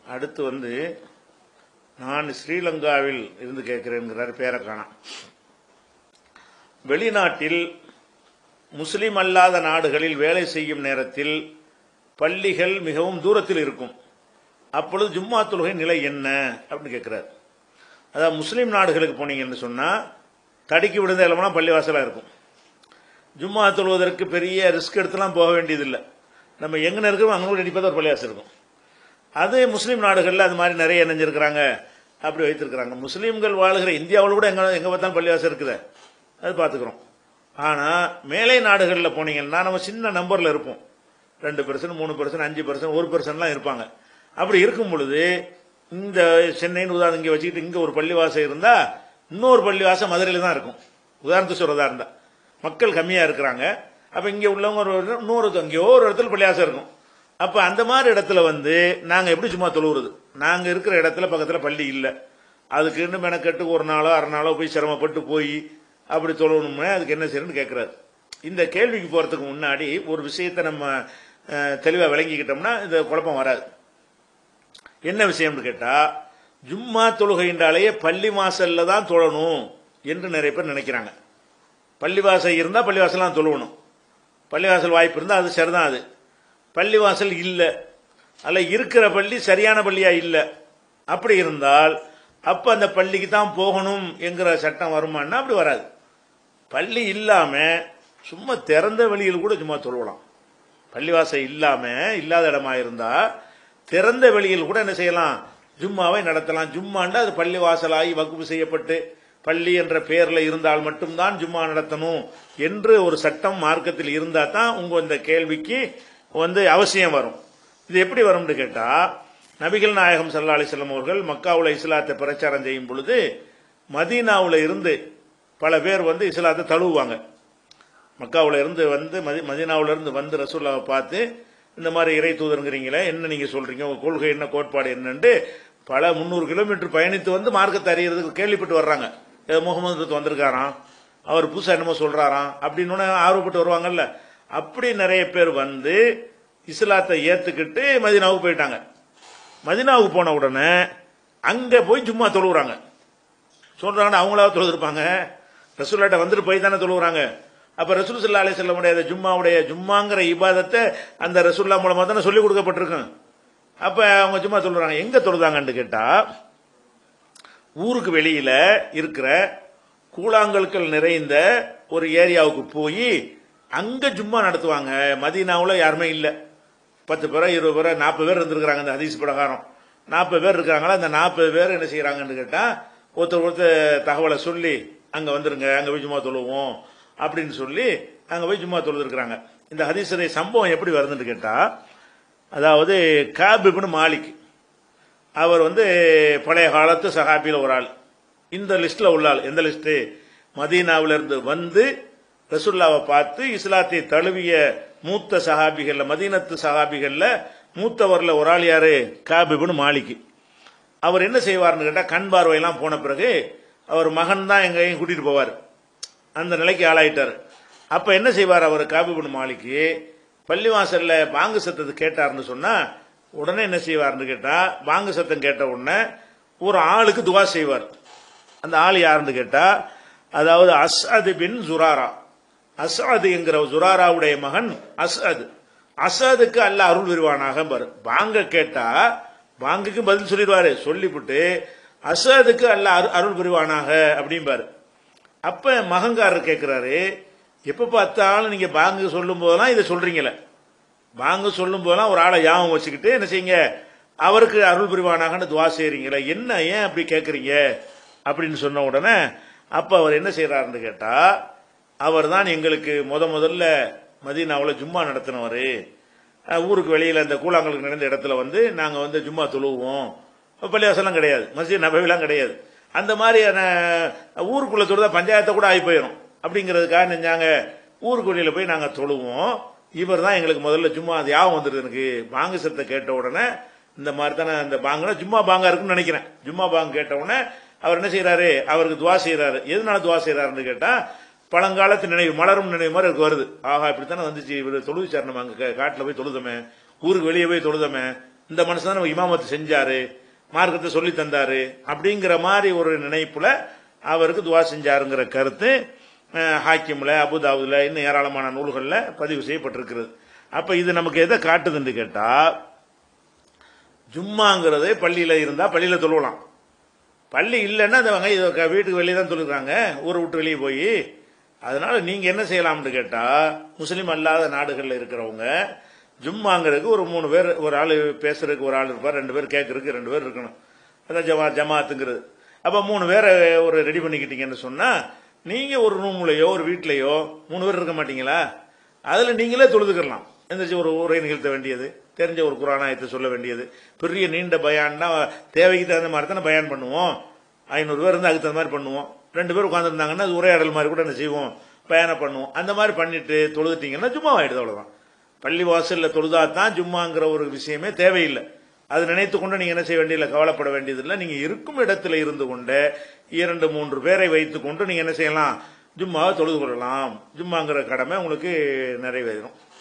அடுத்து வந்து நான் ஸ்ரீலங்காவில் இருந்து கேட்கிறேங்கிறார் பேரை காணாம் வெளிநாட்டில் முஸ்லிம் அல்லாத நாடுகளில் வேலை செய்யும் நேரத்தில் பள்ளிகள் மிகவும் தூரத்தில் இருக்கும் அப்பொழுது ஜும்மா தொழுகை நிலை என்ன அப்படின்னு கேட்கிறார் அதாவது முஸ்லீம் நாடுகளுக்கு போனீங்கன்னு சொன்னா தடுக்கி விழுந்த இடமெல்லாம் பள்ளிவாசலா இருக்கும் ஜும்மா தொழுவதற்கு பெரிய ரிஸ்க் எடுத்துலாம் போக வேண்டியதில்லை நம்ம எங்கே இருக்கிறோம் அங்கே அடிப்பாக தான் ஒரு பள்ளிவாசல் இருக்கும் அது முஸ்லீம் நாடுகளில் அது மாதிரி நிறைய இணைஞ்சிருக்கிறாங்க அப்படி வைத்திருக்கிறாங்க முஸ்லீம்கள் வாழ்கிற இந்தியாவில் கூட எங்கே எங்கே பார்த்தாலும் பள்ளிவாசல் இருக்குது அது பார்த்துக்கிறோம் ஆனால் மேலை நாடுகளில் போனீங்கன்னா நம்ம சின்ன நம்பரில் இருப்போம் ரெண்டு பெர்சன்ட் மூணு பெர்சன்ட் அஞ்சு பெர்சன்ட் ஒரு பெர்சன்ட்லாம் இருப்பாங்க அப்படி இருக்கும் பொழுது இந்த சென்னைன்னு உதாரணம் இங்கே வச்சுக்கிட்டு இங்கே ஒரு பள்ளிவாசல் இருந்தால் இன்னொரு பள்ளிவாசல் மதுரையில் தான் இருக்கும் உதாரணத்துக்கு சொல்கிறதா இருந்தால் மக்கள் கம்மியாக இருக்கிறாங்க அப்போ இங்கே உள்ளவங்க ஒரு இன்னொரு எங்கேயோ ஒரு இடத்துல பள்ளிவாசல் இருக்கும் அப்போ அந்த மாதிரி இடத்துல வந்து நாங்கள் எப்படி சும்மா தொழுவுறது நாங்கள் இருக்கிற இடத்துல பக்கத்தில் பள்ளி இல்லை அதுக்குன்னு மெனக்கட்டு ஒரு நாளோ அரை நாளோ போய் சிரமப்பட்டு போய் அப்படி தொழணும்னா அதுக்கு என்ன செய்யணும்னு கேட்குறாரு இந்த கேள்விக்கு போகிறதுக்கு முன்னாடி ஒரு விஷயத்தை நம்ம தெளிவாக விளங்கிக்கிட்டோம்னா இந்த குழப்பம் வராது என்ன விஷயம்னு கேட்டால் ஜும்மா தொழுகை என்றாலேயே பள்ளி வாசல்ல தான் தொழணும் என்று நிறைய பேர் நினைக்கிறாங்க பள்ளிவாசல் இருந்தால் பள்ளிவாசலாம் தொழுவணும் பள்ளிவாசல் வாய்ப்பு இருந்தால் அது சரிதான் அது பள்ளிவாசல் இல்லை அல்ல இருக்கிற பள்ளி சரியான பள்ளியா இல்லை அப்படி இருந்தால் அப்ப அந்த பள்ளிக்கு தான் போகணும் என்கிற சட்டம் வருமானா அப்படி வராது பள்ளி இல்லாம சும்மா திறந்த வெளியில் கூட சும்மா தொழுவலாம் பள்ளிவாசல் இல்லாம இல்லாத இடமா இருந்தா திறந்த வெளியில் கூட என்ன செய்யலாம் ஜும்மாவை நடத்தலாம் ஜும்மாண்டா அது பள்ளி வாசலாகி வகுப்பு செய்யப்பட்டு பள்ளி என்ற பெயர்ல இருந்தால் மட்டும்தான் ஜும்மா நடத்தணும் என்று ஒரு சட்டம் மார்க்கத்தில் இருந்தா தான் உங்க இந்த கேள்விக்கு வந்து அவசியம் வரும் இது எப்படி வரும்னு கேட்டா நபிகள் நாயகம் சல்லா அலிஸ்லாம் அவர்கள் மக்காவுல இஸ்லாத்தை பிரச்சாரம் செய்யும் பொழுது மதீனாவுல இருந்து பல பேர் வந்து இஸ்லாத்தை தழுவுவாங்க மக்காவுல இருந்து வந்து மதி மதீனாவுல இருந்து வந்து ரசூல்லாவை பார்த்து இந்த மாதிரி இறை தூதருங்கிறீங்களே என்ன நீங்க சொல்றீங்க உங்க கொள்கை என்ன கோட்பாடு என்னன்ட்டு பல முந்நூறு கிலோமீட்டர் பயணித்து வந்து மார்க்கத்தை அறியறதுக்கு கேள்விப்பட்டு வர்றாங்க ஏதோ முகமது வந்திருக்காராம் அவர் புதுசா என்னமோ சொல்றாராம் அப்படின்னு ஆர்வப்பட்டு வருவாங்கல்ல அப்படி நிறைய பேர் வந்து இஸ்லாத்தை ஏத்துக்கிட்டு மதினாவுக்கு போயிட்டாங்க மதினாவுக்கு போன உடனே அங்க போய் சும்மா தொழுவுறாங்க சொல்றாங்க அவங்களா தொழுதுருப்பாங்க ரசூல்லாட்ட வந்துட்டு போய் தானே தொழுவுறாங்க அப்ப ரசூல் சல்லா அலி செல்லமுடைய ஜும்மாவுடைய ஜும்மாங்கிற இபாதத்தை அந்த ரசூல்லா மூலமா தானே சொல்லிக் கொடுக்கப்பட்டிருக்கும் அப்ப அவங்க சும்மா சொல்றாங்க எங்க தொழுதாங்கன்னு கேட்டா ஊருக்கு வெளியில இருக்கிற கூழாங்கற்கள் நிறைந்த ஒரு ஏரியாவுக்கு போய் அங்க ஜும்மா நடத்துவாங்க மதீனாவுல யாருமே இல்லை பத்து பேரோ இருபது பேரோ நாற்பது பேர் இருந்திருக்கிறாங்க அந்த ஹதீஸ் பிரகாரம் நாற்பது பேர் இருக்காங்களா அந்த நாற்பது பேர் என்ன செய்யறாங்கன்னு கேட்டா ஒருத்தர் ஒருத்தர் தகவலை சொல்லி அங்க வந்துருங்க அங்க போய் சும்மா தொழுவோம் அப்படின்னு சொல்லி அங்க போய் சும்மா தொழுதுருக்கிறாங்க இந்த ஹதீஸுடைய சம்பவம் எப்படி வருதுன்னு கேட்டா அதாவது காபிப்னு மாலிக் அவர் வந்து பழைய காலத்து சஹாபியில் ஒரு ஆள் இந்த லிஸ்ட்ல உள்ள ஆள் எந்த லிஸ்ட் மதீனாவில இருந்து வந்து ரசுல்லாவை பார்த்து இஸ்லாத்தை தழுவிய மூத்த சஹாபிகள்ல மதீனத்து சஹாபிகள்ல மூத்தவர்ல ஒரு ஆள் யாரு காபிப்னு மாலிக் அவர் என்ன செய்வார்னு கேட்டா கண் பார்வையெல்லாம் போன பிறகு அவர் மகன் தான் எங்கேயும் கூட்டிட்டு போவார் அந்த நிலைக்கு ஆளாயிட்டார் அப்ப என்ன செய்வார் அவர் காபிபின் மாலிக்கு பள்ளிவாசல்ல பாங்கு சத்தத்தை கேட்டார்னு சொன்னா உடனே என்ன செய்வார்னு கேட்டா பாங்கு சத்தம் கேட்ட உடனே ஒரு ஆளுக்கு துவா செய்வார் அந்த ஆள் யாருன்னு கேட்டா அதாவது அஸ்அது பின் ஜுராரா அஸ்அது என்கிற ஜுராராவுடைய மகன் அஸ்அது அசதுக்கு அல்ல அருள் விரிவானாக பாரு பாங்க கேட்டா பாங்குக்கு பதில் சொல்லிடுவாரு சொல்லிவிட்டு அசதுக்கு அல்ல அருள் புரிவானாக அப்படிம்பாரு அப்ப மகங்காரர் கேட்கிறாரு எப்ப பார்த்தாலும் நீங்க பாங்கு சொல்லும் போதெல்லாம் இதை சொல்றீங்களே பாங்கு சொல்லும் போதெல்லாம் ஒரு ஆளை யாபம் வச்சுக்கிட்டு என்ன செய்யுங்க அவருக்கு அருள் புரிவானாகன்னு துவா செய்றீங்களே என்ன ஏன் அப்படி கேட்குறீங்க அப்படின்னு சொன்ன உடனே அப்ப அவர் என்ன செய்யறாருன்னு கேட்டா அவர் தான் எங்களுக்கு முத முதல்ல மதீனாவில் ஜும்மா நடத்தினவர் ஊருக்கு வெளியில் அந்த கூழாங்கலுக்கு நடந்த இடத்துல வந்து நாங்கள் வந்து ஜும்மா தொழுவோம் பள்ளிவாசலாம் கிடையாது மஸ்ஜித் நபவிலாம் கிடையாது அந்த மாதிரியான ஊருக்குள்ள தொழுதா பஞ்சாயத்தை கூட ஆகி போயிடும் அப்படிங்கிறதுக்காக நெஞ்சாங்க ஊருக்கு வெளியில் போய் நாங்கள் தொழுவோம் இவர் தான் எங்களுக்கு முதல்ல ஜும்மா அது யாபம் வந்துருது எனக்கு பாங்கு சத்தத்தை கேட்ட உடனே இந்த மாதிரி தானே அந்த பாங்குனா ஜும்மா பாங்கா இருக்குன்னு நினைக்கிறேன் ஜும்மா பாங்கு கேட்ட உடனே அவர் என்ன செய்யறாரு அவருக்கு துவா செய்யறாரு எதனால துவா செய்யறாருன்னு கேட்டா பழங்காலத்து நினைவு மலரும் நினைவு மாதிரி வருது ஆஹா இப்படித்தானே வந்துச்சு இவர் தொழுவிச்சார் நம்ம அங்க காட்டில் போய் தொழுதமே ஊருக்கு வெளியே போய் தொழுதமே இந்த மனுஷன் தான் நம்ம இமாமத்து செஞ்சாரு மார்க்கத்தை சொல்லி தந்தாரு அப்படிங்கிற மாதிரி ஒரு நினைப்புல அவருக்கு துவா செஞ்சாருங்கிற கருத்து அஹ், ஹாக்கிம்ல அபுதாபுல இன்னும் ஏராளமான நூல்களில் பதிவு செய்யப்பட்டிருக்கிறது அப்ப இது நமக்கு எதை காட்டுதுன்னு கேட்டா ஜும்மாங்கிறது பள்ளியில இருந்தா பள்ளியில தொழுவலாம் பள்ளி இல்லைன்னா அந்த வகை இதை க- வீட்டுக்கு வெளியே தான் தொழுகிறாங்க ஊரை விட்டு வெளியே போய் அதனால நீங்க என்ன செய்யலாம்னு கேட்டா முஸ்லீம் அல்லாத நாடுகளில் இருக்கிறவங்க ஜும்மாங்கிறதுக்கு ஒரு மூணு பேர் ஒரு ஆள் பேசுறதுக்கு ஒரு ஆள் இருப்பார் ரெண்டு பேர் கேட்கறதுக்கு ரெண்டு பேர் இருக்கணும் அதான் ஜமா ஜமாத்துங்கிறது அப்ப மூணு பேரை ஒரு ரெடி பண்ணிக்கிட்டீங்கன்னு சொன்னா நீங்க ஒரு ரூம்லயோ ஒரு வீட்லயோ மூணு பேர் இருக்க மாட்டீங்களா அதுல நீங்களே தொழுதுக்கலாம் எந்திரிச்சு ஒரு உரை நிகழ்த்த வேண்டியது தெரிஞ்ச ஒரு குரானாயத்தை சொல்ல வேண்டியது பெரிய நீண்ட பயான்னா தேவைக்கு தகுந்த மாதிரி தானே பயான் பண்ணுவோம் ஐநூறு பேர் இருந்து அதுக்கு தகுந்த மாதிரி பண்ணுவோம் ரெண்டு பேர் உட்காந்துருந்தாங்கன்னா அது உரையாடல் மாதிரி கூட என்ன செய்வோம் பயானம் பண்ணுவோம் அந்த மாதிரி பண்ணிட்டு தொழுதுட்டீங்கன்னா ஜும்மா ஆயிடுது அவ்வளவுதான் பள்ளி வாசல்ல தொழுதா தான் ஜும்மாங்கிற ஒரு விஷயமே தேவையில்லை அது நினைத்து கொண்டு நீங்க என்ன செய்ய வேண்டியதில்லை கவலைப்பட வேண்டியதில்லை நீங்க இருக்கும் இடத்துல இருந்து கொண்டு இரண்டு மூன்று பேரை வைத்துக் கொண்டு நீங்க என்ன செய்யலாம் ஜும்மாவை தொழுது கொள்ளலாம் ஜும்மாங்கிற கடமை உங்களுக்கு நிறைவேறும்